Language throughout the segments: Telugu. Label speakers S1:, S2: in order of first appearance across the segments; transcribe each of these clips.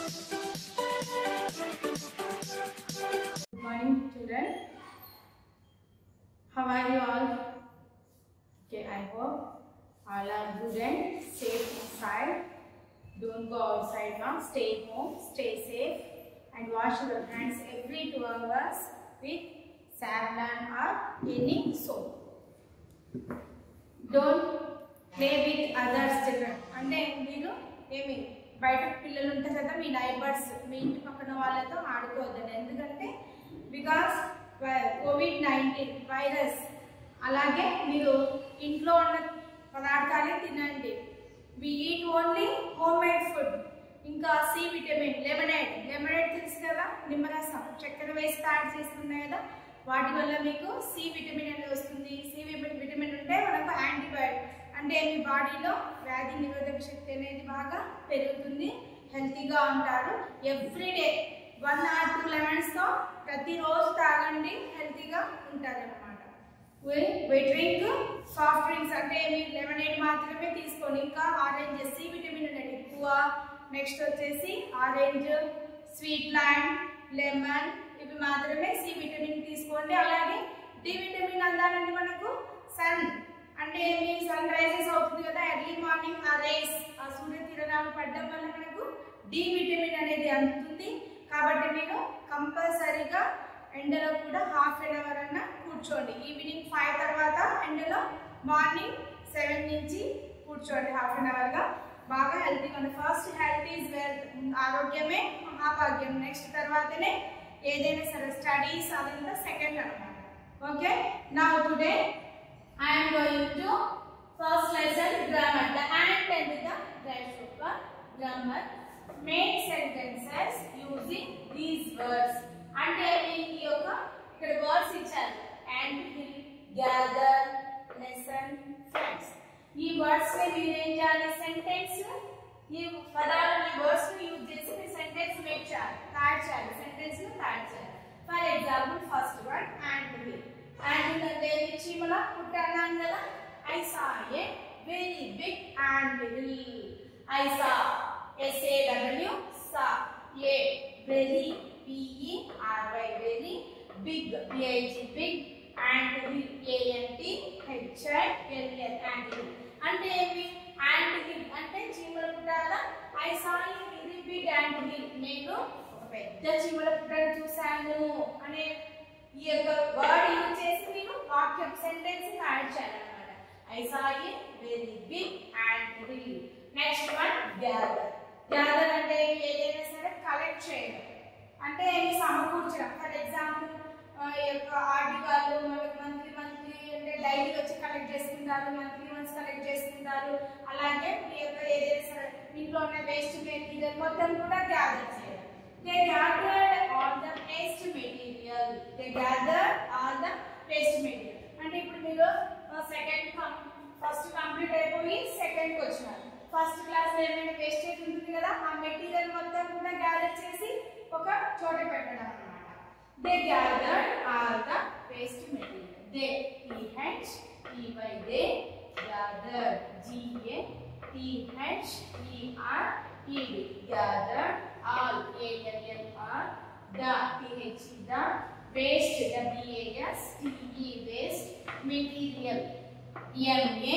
S1: Good morning, children. How are you all? Okay, I hope all are good and safe inside. Don't go outside now. Stay home, stay safe, and wash your hands every two hours with saffron or any soap. Don't play with others children అంటే మీరు ఏమి బయట పిల్లలు ఉంటారు కదా మీ నైబర్స్ మీ ఇంటి పక్కన వాళ్ళతో ఆడుకోవద్దండి ఎందుకంటే బికాస్ కోవిడ్ నైన్టీన్ వైరస్ అలాగే మీరు ఇంట్లో ఉన్న పదార్థాలే తినండి we eat only home made food ఇంకా సి విటమిన్ లెమనేడ్ లెమనేడ్ తెలుసు కదా నిమ్మరసం చక్కెర వేసి తయారు చేస్తున్నాయి కదా వాటి వల్ల మీకు సి విటమిన్ అనేది వస్తుంది సి విటమిన్ ఉంటే మనకు యాంటీబయాటిక్ అంటే మీ బాడీలో వ్యాధి నిరోధక శక్తి అనేది బాగా పెరుగుతుంది హెల్తీగా ఉంటారు ఎవ్రీడే వన్ ఆర్ టూ లెమన్స్తో ప్రతిరోజు తాగండి హెల్తీగా ఉంటారు అనమాట వి డ్రింక్ సాఫ్ట్ డ్రింక్స్ అంటే మీరు లెమనేడ్ మాత్రమే తీసుకోండి ఇంకా ఆరెంజ్ సి విటమిన్ అనేది ఎక్కువ నెక్స్ట్ వచ్చేసి ఆరెంజ్ స్వీట్ లైమ్ లెమన్ ఇవి మాత్రమే సి విటమిన్ తీసుకోండి అలాగే డి విటమిన్ అందానండి మనకు సన్ అంటే మీ సన్ రైజెస్ అవుతుంది కదా ఎర్లీ మార్నింగ్ ఆ రేస్ ఆ సూర్యకిరణాలు పడడం వల్ల మనకు డి విటమిన్ అనేది అందుతుంది కాబట్టి మీరు కంపల్సరీగా ఎండలో కూడా హాఫ్ అన్ అవర్ అన్న కూర్చోండి ఈవినింగ్ ఫైవ్ తర్వాత ఎండలో మార్నింగ్ సెవెన్ నుంచి కూర్చోండి హాఫ్ అన్ అవర్గా బాగా హెల్తీగా ఉంది ఫస్ట్ హెల్త్ ఈజ్ వెల్త్ ఆరోగ్యమే మహాభాగ్యం నెక్స్ట్ తర్వాతనే ఏదైనా సరే స్టడీస్ అదంతా సెకండ్ అనమాట ఓకే నా today I'm going to first lesson grammar the ant and the grasshopper grammar make sentences using these words అంటే మీకు ఈ యొక్క ఇక్కడ వర్డ్స్ ఇచ్చారు ant hill gather lesson friends ఈ వర్డ్స్ ని మీరు ఏం చేయాలి సెంటెన్స్ ఈ పదాలు ఈ వర్డ్స్ ని యూజ్ చేసి మీరు సెంటెన్స్ మేక్ చేయాలి తయారు చేయాలి సెంటెన్స్ ను తయారు చేయాలి for example first one ant hill ant అంటే చీమల పుట్ట అన్నాను కదా I saw a very big ant hill I saw S A W saw a very P E R Y very big B I G big ant hill A N T H I L L ant hill అంటే ఏమి యాంట్ హిల్ అంటే చీమల పుట్టాల I saw a very big ant hill నేను ఒక పెద్ద చీమల పుట్టను చూశాను అనే ఈ యొక్క వర్డ్ యూజ్ చేసి మీరు వాక్యం సెంటెన్స్ యాడ్ చేయాలన్నమాట I saw a very big ant hill next one gather gather అంటే ఏదైనా సరే కలెక్ట్ చేయడం అంటే ఏమి సమకూర్చడం ఫర్ ఎగ్జాంపుల్ ఈ యొక్క ఆర్టికల్ మంత్లీ మంత్లీ అంటే డైలీ వచ్చి కలెక్ట్ చేసుకుంటారు మంత్లీ మంత్స్ కలెక్ట్ చేసుకుంటారు అలాగే మీ యొక్క ఏదైనా సరే ఇంట్లో ఉన్న వేస్ట్ మెటీరియల్ మొత్తం కూడా గ్యాదర్ చేయడం they gathered all the waste material they gather all the waste material అంటే ఇప్పుడు మీరు సెకండ్ ఫస్ట్ కంప్లీట్ అయిపోయి సెకండ్ కి వచ్చినారు ఫస్ట్ క్లాస్ ఏమైనా వేస్టేజ్ ఉంటుంది కదా ఆ మెటీరియల్ మొత్తం కూడా గ్యాదర్ చేసి ఒక చోట పెట్టడం అన్నమాట they gather all the waste material they T H T Y they gather G A T H T R E D gather all A L L R the T H the waste W A S T E waste material M A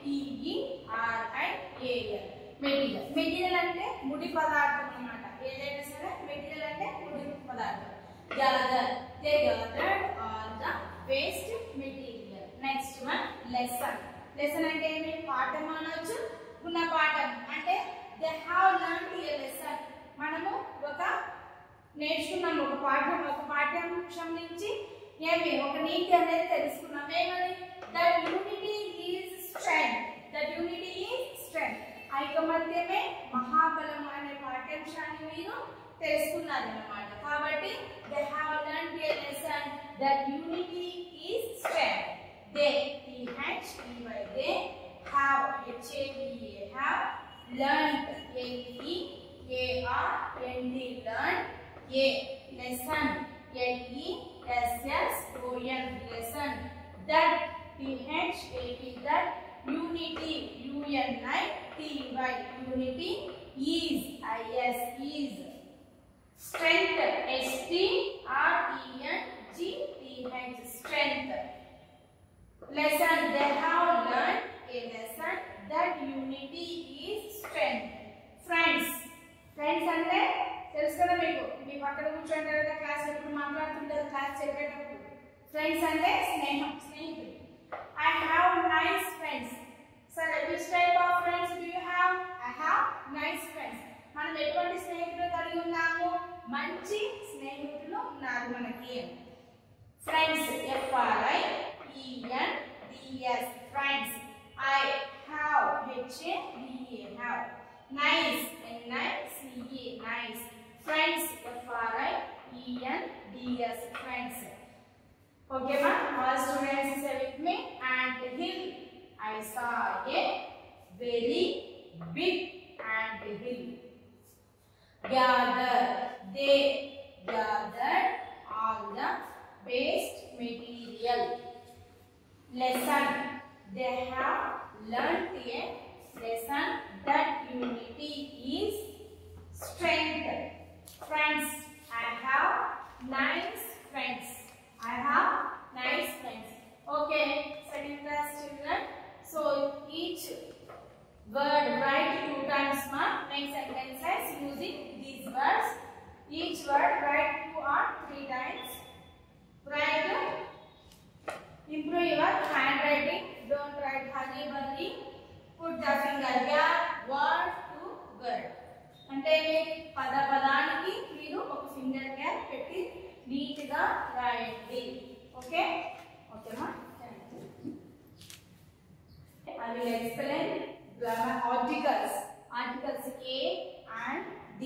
S1: T E R I A L material material అంటే ముడి పదార్థం అన్నమాట ఏదైనా సరే మెటీరియల్ అంటే ముడి పదార్థం gather they gathered all the waste material next one lesson lesson అంటే ఏమి పాఠం అనొచ్చు ఉన్న పాఠం అంటే they have learn a lesson మనము ఒక నేర్చుకున్నాం ఒక పాఠం ఒక పాఠ్యాంశం నుంచి ఏమి ఒక నీతి అనేది తెలుసుకున్నాం ఏమని that unity is strength that unity is strength ఐకమత్యమే మహాబలం అనే పాఠ్యాంశాన్ని మీరు తెలుసుకున్నారు అన్నమాట కాబట్టి they have learn a lesson that unity is strength they T H E Y they have H A V A have learned L E A R N D learn a lesson L E S S O N lesson that T H A T that unity U N I T Y unity is I S is class చెప్పేటప్పుడు ఫ్రెండ్స్ అంటే స్నేహం స్నేహితులు ఐ హ్యావ్ నైస్ ఫ్రెండ్స్ సరే which type of friends do you have I have nice friends మనం ఎటువంటి స్నేహితులు కలిగి ఉన్నాము మంచి స్నేహితులు ఉన్నారు మనకి friends F R I E N D S friends I have H A D A have nice N I C A nice friends F R I E N D S friends Okay, ma. All students say with me. And hill. I saw a very big ant hill. Gather. They gathered all the waste material. Lesson. They have learnt a lesson that unity is strength. Friends. I have nice friends. I have nice friends. Okay, second class children. So each word write two times ma make sentences using these words. Each word write two or three times. Write improve your handwriting. Don't write hurry burry. Put the finger here. Word to word. అంటే పద పదానికి మీరు ఒక ఫింగర్ గ్యాప్ పెట్టి నీట్ గా రాయండి ఓకే ఓకేమా I will explain articles articles a and the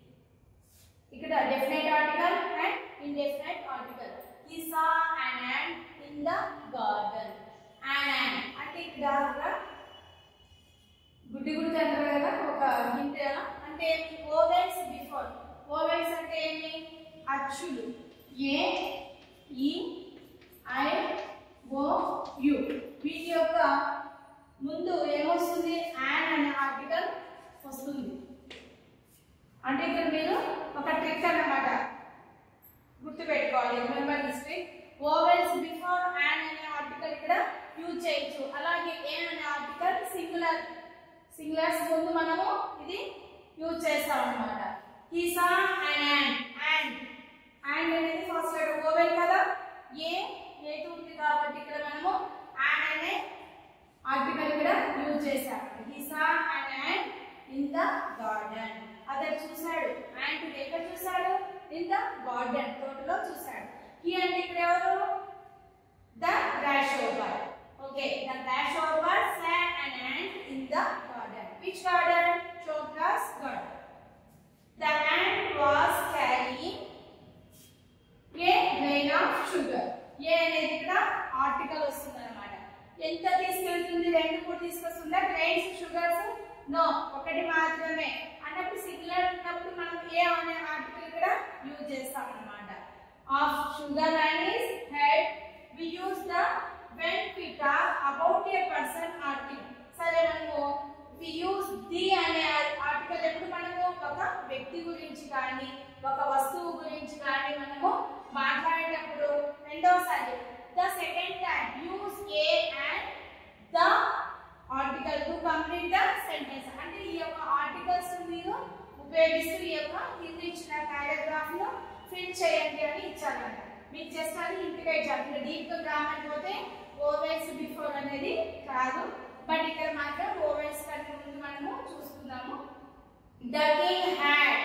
S1: ఇక్కడ definite article and indefinite article he saw an ant in the garden an ant అంటే ఇక్కడ గుడ్డి గుడి అంటారు కదా ఒక హింట్ అంటే ఓవెల్స్ బిఫోర్ ఓవెల్స్ అంటే ఏమి అచ్చులు ఏ ఈ ఐ ఓ యు వీటి యొక్క ముందు ఏమొస్తుంది యాన్ అనే ఆర్టికల్ వస్తుంది అంటే ఇక్కడ మీరు ఒక ట్రిక్ అన్నమాట గుర్తు పెట్టుకోవాలి remember this trick vowels before an అనే ఆర్టికల్ ఇక్కడ యూజ్ చేయొచ్చు అలాగే ఏ అనే ఆర్టికల్ సింగులర్ సింగులర్స్ ముందు మనము ఇది యూజ్ చేస్తాం అన్నమాట he saw an ant and and అనేది ఫస్ట్ లెటర్ ఓవెల్ కదా ఏ ఏ ఉంది కాబట్టి ఇక్కడ మనము and అనే ఆర్టికల్ ఇక్కడ యూజ్ చేశాం he saw an ant in the garden అతను చూశాడు ant ఎక్కడ చూశాడు in the garden తోటలో చూశాడు he అంటే ఇక్కడ ఎవరు the grasshopper okay the grasshopper saw an ant in the garden which garden chopra's garden The ant was carrying a grain of sugar. ఏ అనేది ఇక్కడ ఆర్టికల్ వస్తుంది అనమాట ఎంత తీసుకెళ్తుంది రెండు కూడా తీసుకొస్తుందా గ్రైన్స్ షుగర్స్ నో ఒకటి మాత్రమే అన్నప్పుడు సింగులర్ ఉన్నప్పుడు మనం ఏ అనే ఆర్టికల్ ఇక్కడ యూజ్ చేస్తాం అనమాట of sugar and is head we use the when we talk about a person article సరే మనము వి యూజ్ ది అనే ఆర్టికల్ ఎప్పుడు మనము ఒక వ్యక్తి గురించి కానీ ఒక వస్తువు గురించి కానీ మనము మాట్లాడేటప్పుడు రెండోసారి the second time use a and the article to complete the sentence అంటే ఈ యొక్క ఆర్టికల్స్ మీరు ఉపయోగిస్తూ ఈ యొక్క కింద ఇచ్చిన పారాగ్రాఫ్ లో ఫిల్ చేయండి అని ఇచ్చారంట మీకు జస్ట్ అది ఇంటిగ్రేట్ చేయాలి డీప్ గ్రామర్ పోతే ఓవెల్స్ బిఫోర్ అనేది కాదు బట్ ఇక్కడ మాత్రం ఓవెల్స్ కంటే ముందు మనము చూసుకుందాము the king had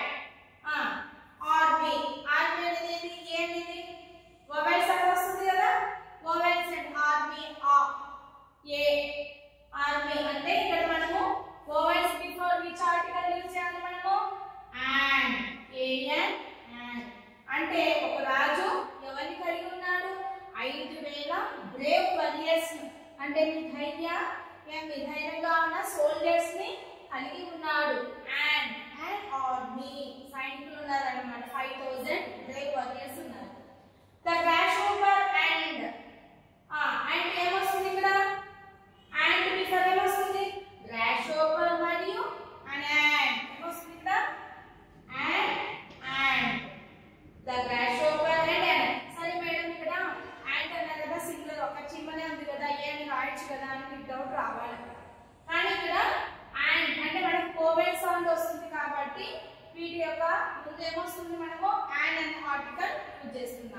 S1: army army అనేది ఏంటి ఏంటిది ఓవెల్స్ అక్కడ వస్తుంది కదా ఓవెల్స్ అండ్ ఆర్మీ ఆ ఏ ఆర్మీ అంటే ఇక్కడ మనము vowels before which article use చేయాలి మనము అండ్ ఏఎన్ అండ్ అంటే ఒక రాజు ఎవరిని కలిగి ఉన్నాడు ఐదు వేల బ్రేవ్ వారియర్స్ అంటే మీ ధైర్య మీ ధైర్యంగా ఉన్న సోల్జర్స్ ని కలిగి ఉన్నాడు అండ్ అండ్ ఆర్మీ సైనికులు ఉన్నారు అనమాట ఫైవ్ థౌసండ్ బ్రేవ్ వారియర్స్ ఉన్నారు the crash over and and ఏమొస్తుంది ఇక్కడ అండ్ బిఫోర్ ఏమొస్తుంది క్రాష్ ఓవర్ మరియు అండ్ అండ్ ఏమొస్తుంది ఇక్కడ and and the crash over and and సరే మేడం ఇక్కడ అండ్ అన్నారు కదా సింగులర్ ఒక చిమ్మనే ఉంది కదా ఏమి రాయొచ్చు కదా అని మీకు డౌట్ రావాలి కానీ ఇక్కడ అండ్ అంటే మనకు కోవెల్ సౌండ్ వస్తుంది కాబట్టి వీటి యొక్క ముందు ఏమొస్తుంది మనము అండ్ అనే ఆర్టికల్ యూజ్ చేస్తున్నాం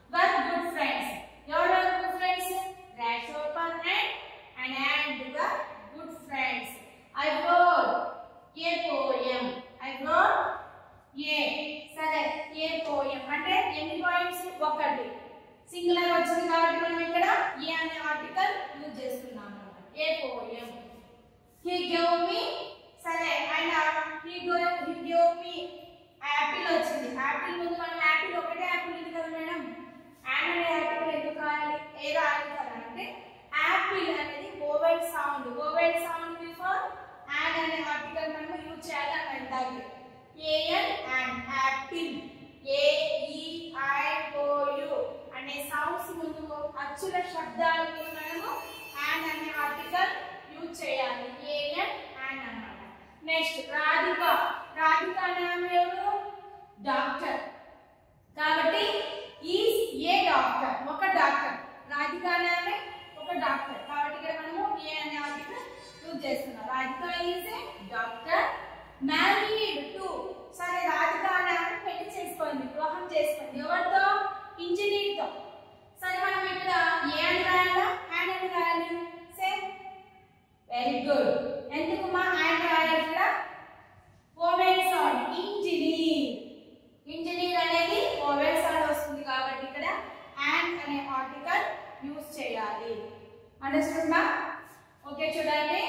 S1: were good friends. ఎవరెవరు good friends? Grasshopper and an ant were good friends. I wrote a poem. I wrote a సరే ఏ పోయం అంటే ఎన్ని పాయింట్స్ ఒకటి సింగులర్ వచ్చింది కాబట్టి మనం ఇక్కడ ఏ అనే ఆర్టికల్ యూజ్ చేస్తున్నాం అన్నమాట a poem he give me సరే ఆయన he give he give me apple వచ్చింది యాపిల్ ముందు మనం యాపిల్ ఒకటే యాపిల్ ఉంది కదా మేడం యాన్ అనే యాపిల్ ఎందుకు రాయాలి ఏ రాయాలి కదా అంటే యాపిల్ అనేది vowel sound vowel sound before an అనే ఆర్టికల్ మనం యూజ్ చేయాలి అని అంటారు A N and apple a e i o u అనే సౌండ్స్ ముందు అచ్చుల శబ్దాలకి మనము అండ్ అనే ఆర్టికల్ యూజ్ చేయాలి ఏఎన్ అండ్ అన్నమాట నెక్స్ట్ రాధిక రాధిక అనే ఆమె ఎవరు డాక్టర్ కాబట్టి ఈజ్ ఏ డాక్టర్ ఒక డాక్టర్ రాధిక అనే ఆమె ఒక డాక్టర్ కాబట్టి ఇక్కడ మనము ఏ అనే ఆర్టికల్ యూజ్ చేస్తున్నాం Radhika is a doctor married to సరే రాధిక అనే ఆమె పెళ్లి చేసుకోండి వివాహం చేసుకోండి ఎవరితో ఇంజనీర్ తో సరే మనం ఇక్కడ ఏ అని రాయాలా హ్యాండ్ అని రాయాలి సేమ్ వెరీ గుడ్ ఎందుకు మా హ్యాండ్ రాయాలి ఇక్కడ ఓవెల్ సౌండ్ ఇంజనీర్ ఇంజనీర్ అనేది ఓవెల్ సౌండ్ వస్తుంది కాబట్టి ఇక్కడ హ్యాండ్ అనే ఆర్టికల్ యూజ్ చేయాలి అండర్స్టాండ్ మా ఓకే చూడండి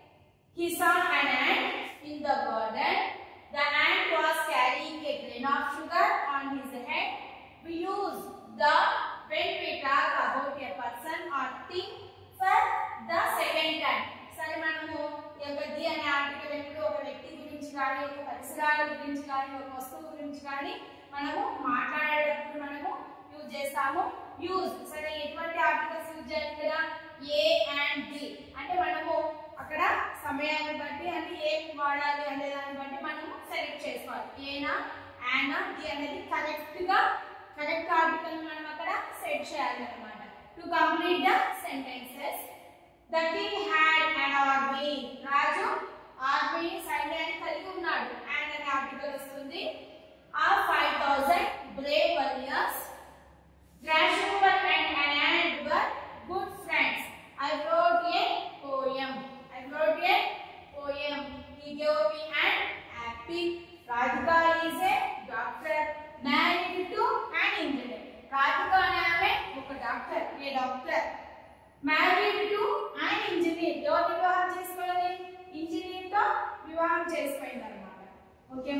S1: He saw an ant in the garden. The ant was carrying a grain of sugar on his head. We use the when we talk about a person or thing for the second time. సరే మనము ఈ యొక్క ది అనే ఆర్టికల్ ఎప్పుడు ఒక వ్యక్తి గురించి కానీ ఒక పరిసరాల గురించి కానీ ఒక వస్తువు గురించి కానీ మనము మాట్లాడేటప్పుడు మనము యూజ్ చేస్తాము యూజ్ సరే ఎటువంటి ఆర్టికల్స్ యూజ్ చేయాలి కదా ఏ అండ్ ది అంటే మనము అక్కడ సమయాన్ని బట్టి అంటే ఏం వాడాలి అనే దాన్ని బట్టి మనము సెలెక్ట్ చేసుకోవాలి ఏనా యానా ది అనేది కరెక్ట్ గా కరెక్ట్ ఆర్టికల్ మనం అక్కడ సెట్ చేయాలి అనమాట to complete the sentences the king had an army రాజు ఆర్మీ సైన్యాన్ని కలిగి ఉన్నాడు అండ్ అనే ఆర్టికల్ వస్తుంది ఆ five thousand brave warriors Grasshopper and an ant were good friends. I wrote a poem. I wrote a poem. He gave me an apple. Radhika is a doctor married to an engineer. Radhika అనే ఆమె ఒక doctor a doctor married to and engineer ఎవరు వివాహం చేసుకోవాలి ఇంజనీర్ తో వివాహం చేసుకోయింది అనమాట ఓకే